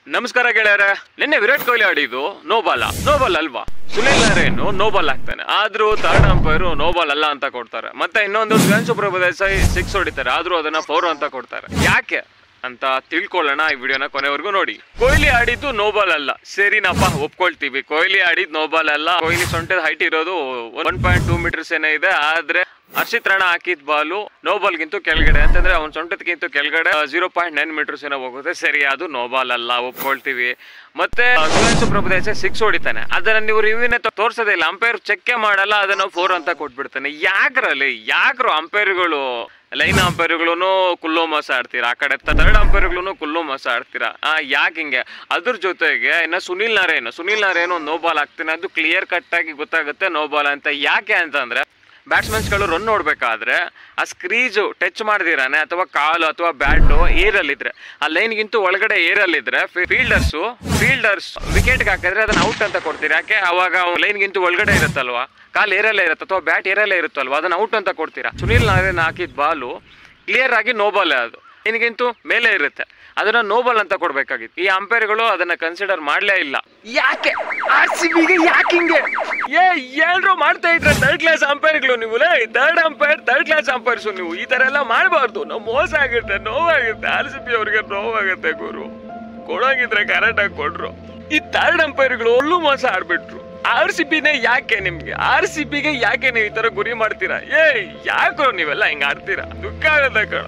ನಮಸ್ಕಾರ ಗೆಳೆಯರೆ ನಿನ್ನೆ ವಿರಾಟ್ ಕೊಹ್ಲಿ ಆಡಿದ್ದು ನೋಬಾಲ್ ನೋಬಾಲ್ ಅಲ್ವಾ ಸುನಿಲ್ ನಾರೇನು ನೋಬಾಲ್ ಆಗ್ತಾನೆ ಆದ್ರೂ ಥರ್ಡ್ ಅಂಪೈರ್ ನೋಬಾಲ್ ಅಲ್ಲ ಅಂತ ಕೊಡ್ತಾರೆ ಮತ್ತೆ ಇನ್ನೊಂದು ಧ್ಯಾನ್ ಸುಬ್ರಹ ದೇಸಾಯಿ ಸಿಕ್ಸ್ ಹೊಡಿತಾರೆ ಆದ್ರೂ ಅದನ್ನ ಫೋರ್ ಅಂತ ಕೊಡ್ತಾರೆ ಯಾಕೆ ಅಂತ ತಿಳ್ಕೊಳ್ಳೋಣ ಈ ವಿಡಿಯೋನ ಕೊನೆವರೆಗೂ ನೋಡಿ ಕೊಹ್ಲಿ ಆಡಿದ್ದು ನೋಬಾಲ್ ಅಲ್ಲ ಸರಿನಪ್ಪ ಒಪ್ಕೊಳ್ತೀವಿ ಕೊಹ್ಲಿ ಆಡಿದ್ ನೋಬಾಲ್ ಅಲ್ಲ ಕೊಹ್ಲಿ ಸೊಂಟದ ಹೈಟ್ ಇರೋದು ಒನ್ ಪಾಯಿಂಟ್ ಟೂ ಮೀಟರ್ಸ್ ಏನೋ ಇದೆ ಆದ್ರೆ ಹರ್ಷಿತ್ ರಾಣ ಹಾಕಿದ ಬಾಲು ನೋ ಗಿಂತ ಕೆಳಗಡೆ ಅಂತಂದ್ರೆ ಅವ್ನ ಸೊಂಟದಕ್ಕಿಂತ ಕೆಳಗಡೆ ಜೀರೋ ಪಾಯಿಂಟ್ ನೈನ್ ಮೀಟರ್ಸ್ ಏನೋ ಹೋಗುತ್ತೆ ಸರಿ ಅದು ನೋ ಬಾಲ್ ಅಲ್ಲ ಒಪ್ಕೊಳ್ತೀವಿ ಮತ್ತೆ ಸುರೇಶ್ ಪ್ರಭುದೇಶ ಸಿಕ್ಸ್ ಹೊಡಿತಾನೆ ಅದನ್ನ ನೀವು ರಿವ್ಯೂನೇ ತೋರ್ಸೋದೇ ಇಲ್ಲ ಅಂಪೈರ್ ಚೆಕ್ಕೆ ಮಾಡಲ್ಲ ಅದನ್ನ ಫೋರ್ ಅಂತ ಕೊಟ್ಬಿಡ್ತಾನೆ ಯಾಕ್ರಲ್ಲಿ ಯಾಕ್ರು ಅಂಪೈರ್ಗಳು ಲೈನ್ ಅಂಪೈರ್ಗಳು ಕುಲ್ಲೋ ಮಸ ಆಡ್ತೀರಾ ಆ ಕಡೆ ಥರ್ಡ್ ಅಂಪೈರ್ಗಳು ಕುಲ್ಲೋ ಮಸ ಆಡ್ತೀರಾ ಆ ಯಾಕೆ ಹಿಂಗೆ ಅದ್ರ ಜೊತೆಗೆ ಇನ್ನ ಸುನಿಲ್ ನಾರೇನು ಸುನಿಲ್ ನಾರೇನು ನೋ ಬಾಲ್ ಆಗ್ತಾನೆ ಅದು ಕ್ಲಿಯರ್ ಕಟ್ ಆಗಿ ಗೊತ್ತಾಗುತ್ತೆ ನೋ ಬಾಲ್ ಅಂತ ಯಾಕೆ ಅಂತಂದ್ರೆ ಬ್ಯಾಟ್ಸ್ಮನ್ಸ್ಗಳು ರನ್ ನೋಡ್ಬೇಕಾದ್ರೆ ಆ ಸ್ಕ್ರೀಜು ಟಚ್ ಮಾಡ್ದಿರಾನೆ ಅಥವಾ ಕಾಲು ಅಥವಾ ಬ್ಯಾಟು ಏರಲ್ಲಿದ್ರೆ ಆ ಲೈನ್ಗಿಂತೂ ಒಳಗಡೆ ಏರಲ್ಲಿದ್ರೆ ಫೀಲ್ಡರ್ಸು ಫೀಲ್ಡರ್ಸ್ ವಿಕೆಟ್ಗೆ ಹಾಕಿದ್ರೆ ಅದನ್ನ ಔಟ್ ಅಂತ ಕೊಡ್ತೀರಿ ಯಾಕೆ ಅವಾಗ ಲೈನ್ಗಿಂತೂ ಒಳಗಡೆ ಇರುತ್ತಲ್ವಾ ಕಾಲು ಏರಲ್ಲೇ ಇರುತ್ತೆ ಅಥವಾ ಬ್ಯಾಟ್ ಏರಲ್ಲೇ ಇರುತ್ತಲ್ವಾ ಅದನ್ನ ಔಟ್ ಅಂತ ಕೊಡ್ತೀರಾ ಸುನಿಲ್ ನಾರೇನ್ ಹಾಕಿದ ಬಾಲು ಕ್ಲಿಯರ್ ಆಗಿ ನೋಬಾಲ್ ಅದು ನಿನಗಿಂತೂ ಮೇಲೆ ಇರುತ್ತೆ ಅದನ್ನ ನೋಬಲ್ ಅಂತ ಕೊಡ್ಬೇಕಾಗಿತ್ತು ಈ ಅಂಪೈರ್ಗಳು ಅದನ್ನ ಕನ್ಸಿಡರ್ ಮಾಡ್ಲೇ ಇಲ್ಲ ಯಾಕೆ ಆರ್ ಸಿ ಬಿಗೆ ಯಾಕೆ ಹಿಂಗೆ ಏ ಏನ್ರು ಮಾಡ್ತಾ ಇದ್ರ ಥರ್ಡ್ ಕ್ಲಾಸ್ ಅಂಪೈರ್ಗಳು ನೀವು third umpire third class umpires ನೀವು ಈ ತರ ಎಲ್ಲ ಮಾಡಬಾರ್ದು ನಾವು ಮೋಸ ಆಗುತ್ತೆ ನೋವಾಗುತ್ತೆ ಆರ್ ಸಿ ಬಿ ಅವ್ರಿಗೆ ನೋವಾಗುತ್ತೆ ಗುರು ಕೊಡೋಂಗಿದ್ರೆ ಕರೆಕ್ಟ್ ಆಗಿ ಕೊಡ್ರು ಈ ಥರ್ಡ್ ಅಂಪೈರ್ಗಳು ಒಳ್ಳು ಮೋಸ ಆಡ್ಬಿಟ್ರು ಆರ್ ಸಿ ಬಿನೇ ಯಾಕೆ ನಿಮ್ಗೆ ಆರ್ ಸಿ ಬಿಗೆ ಯಾಕೆ ನೀವು ಈ ತರ ಗುರಿ ಮಾಡ್ತೀರಾ ಏ ಯಾಕೋ ನೀವೆಲ್ಲ ಹಿಂಗ್ ಆಡ್ತೀರಾ ದುಃಖ ಆಗುತ್ತೆ ಕಣ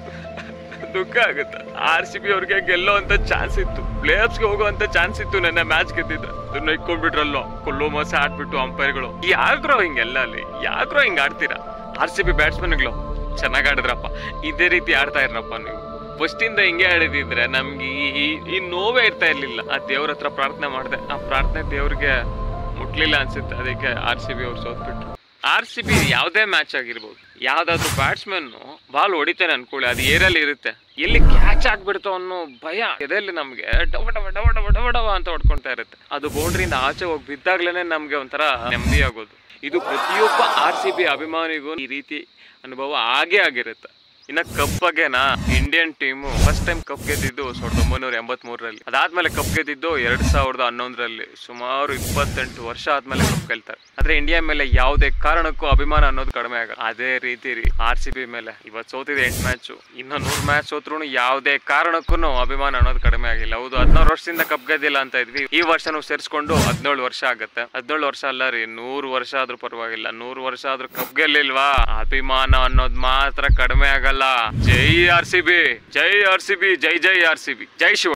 ದುಃಖ ಆಗುತ್ತೆ ಆರ್ ಸಿ ಬಿ ಅವ್ರಿಗೆ ಗೆಲ್ಲೋಂತ ಚಾನ್ಸ್ ಇತ್ತು ಪ್ಲೇಯರ್ಸ್ಗೆ ಹೋಗುವಂತ ಚಾನ್ಸ್ ಇತ್ತು ನನ್ನ ಮ್ಯಾಚ್ ಗೆದ್ದಿದ್ರೆ ಅದನ್ನ ಇಟ್ಕೊಂಡ್ಬಿಟ್ರಲ್ಲೋ ಕೊಲ್ಲೋ ಮೋಸ ಆಡ್ಬಿಟ್ಟು ಅಂಪೈರ್ಗಳು ಯಾಕ್ರೋ ಹಿಂಗೆಲ್ಲ ಅಲ್ಲಿ ಯಾಕ್ರೋ ಹಿಂಗ್ ಆಡ್ತೀರಾ ಆರ್ ಸಿ ಬಿ ಬ್ಯಾಟ್ಸ್ಮನ್ಗಳು ಚೆನ್ನಾಗ್ ಆಡಿದ್ರಪ್ಪ ಇದೇ ರೀತಿ ಆಡ್ತಾ ಇರಪ್ಪ ನೀವು ಫಸ್ಟ್ ಇಂದ ಹಿಂಗೆ ಆಡಿದಿದ್ರೆ ನಮ್ಗೆ ಈ- ಈ ಈ ನೋವೇ ಇರ್ತಾ ಇರ್ಲಿಲ್ಲ ಆ ದೇವ್ರ ಹತ್ರ ಪ್ರಾರ್ಥನೆ ಮಾಡಿದೆ ಆ ಪ್ರಾರ್ಥನೆ ದೇವ್ರಿಗೆ ಮುಟ್ಲಿಲ್ಲ ಅನ್ಸುತ್ತೆ ಅದಕ್ಕೆ ಆರ್ ಸಿ ಬಿ ಅವ್ರು ಸೋತ್ಬಿಟ್ರು ಆರ್ ಸಿ ಬಿ ಯಾವುದೇ ಮ್ಯಾಚ್ ಆಗಿರ್ಬೋದು ಯಾವ್ದಾದ್ರು ಬ್ಯಾಟ್ಸ್ಮನ್ ಬಾಲ್ ಹೊಡಿತಾನೆ ಅನ್ಕೊಳ್ಳಿ ಅದು ಏರಲ್ಲಿ ಇರುತ್ತೆ ಎಲ್ಲಿ ಕ್ಯಾಚ್ ಆಗ್ಬಿಡ್ತೋ ಅನ್ನೋ ಭಯ ಎದೆಯಲ್ಲಿ ನಮ್ಗೆ ಡವ ಡವ ಡವ ಡವ ಡವ ಡವ ಅಂತ ಹೊಡ್ಕೊಂತಾ ಇರುತ್ತೆ ಅದು ಬೌಂಡ್ರಿಯಿಂದ ಆಚೆ ಹೋಗಿ ಬಿದ್ದಾಗ್ಲೇನೆ ನಮ್ಗೆ ಒಂಥರ ನೆಮ್ಮದಿ ಆಗೋದು ಇದು ಪ್ರತಿಯೊಬ್ಬ ಆರ್ ಸಿ ಬಿ ಅಭಿಮಾನಿಗೂ ಈ ರೀತಿ ಅನುಭವ ಆಗೇ ಆಗಿರುತ್ತೆ ಇನ್ನ ಕಪ್ ಬಗ್ಗೆನಾ Indian team first time cup ಗೆದ್ದಿದ್ದು ಸಾವಿರದ ಒಂಬೈನೂರ ಎಂಬತ್ ಮೂರರಲ್ಲಿ ಅದಾದ್ಮೇಲೆ ಕಪ್ ಗೆದ್ದಿದ್ದು ಎರಡ್ ಸಾವಿರದ ಹನ್ನೊಂದರಲ್ಲಿ ಸುಮಾರು ಇಪ್ಪತ್ತೆಂಟು ವರ್ಷ ಆದ್ಮೇಲೆ ಕಪ್ ಗೆಲ್ತಾರೆ ಆದ್ರೆ ಇಂಡಿಯಾ ಮೇಲೆ ಯಾವುದೇ ಕಾರಣಕ್ಕೂ ಅಭಿಮಾನ ಅನ್ನೋದು ಕಡಿಮೆ ಆಗಲ್ಲ ಅದೇ ರೀತಿ ರೀ ಆರ್ ಸಿ ಬಿ ಮೇಲೆ ಇವತ್ತು ಸೋತಿದೆ ಎಂಟು ಮ್ಯಾಚು ಇನ್ನು ನೂರು ಮ್ಯಾಚ್ ಸೋತ್ರು ಯಾವುದೇ ಕಾರಣಕ್ಕೂ ಅಭಿಮಾನ ಅನ್ನೋದು ಕಡಿಮೆ ಆಗಿಲ್ಲ ಹೌದು ಹದಿನಾರು ವರ್ಷದಿಂದ ಕಪ್ ಗೆದ್ದಿಲ್ಲ ಅಂತ ಇದ್ವಿ ಈ ವರ್ಷನೂ ಸೇರಿಸ್ಕೊಂಡು ಹದಿನೇಳು ವರ್ಷ ಆಗತ್ತೆ ಹದಿನೇಳು ವರ್ಷ ಅಲ್ಲ ರೀ ನೂರು ವರ್ಷ ಆದ್ರೂ ಪರವಾಗಿಲ್ಲ ನೂರು ವರ್ಷ ಆದ್ರೂ ಕಪ್ ಗೆಲ್ಲಿಲ್ವಾ ಅಭಿಮಾನ ಅನ್ನೋದು ಮಾತ್ರ ಕಡಿಮೆ ಆಗಲ್ಲ ಜೈ ಆರ್ ಸಿ ಬಿ ಜೈ ಆರ್ ಸಿ ಬಿ ಜೈ ಜೈ ಆರ್ ಸಿ ಬಿ ಜೈ ಶಿವ